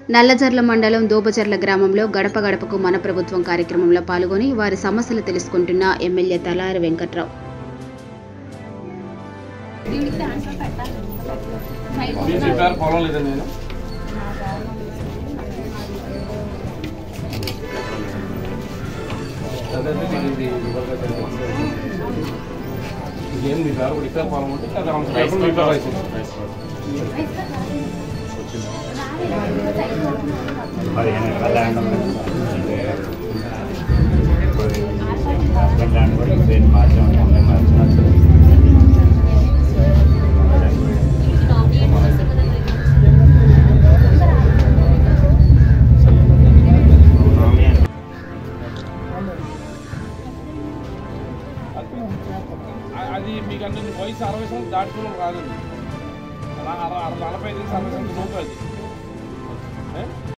నల్లజర్ల మండలం దోబచర్ల గ్రామంలో గడప గడపకు మన ప్రభుత్వం కార్యక్రమంలో పాల్గొని వారి సమస్యలు తెలుసుకుంటున్న ఎమ్మెల్యే తలారి వెంకట్రావు మీ ప్రిపేర్ పొలం లేదా నేను అదే ఇది ఏం మీ పేరు రిపేర్ పొలం ఉంటే కదా రిపేర్ అవుతుంది పదిహేను ఎకరాల ల్యాండ్ ఉంది అంటే హస్బెండ్ ల్యాండ్ కూడా ఇంకేం మార్చాం ఉండే మార్చినట్టు అది మీకు అంటే వయసు అరవై సంవత్సరాలు దాటుకోవడం రాదండి అలా అర- అర- నలభై ఐదు నుంచి అరవై సంవత్సరాలు లోపు అది ఏ?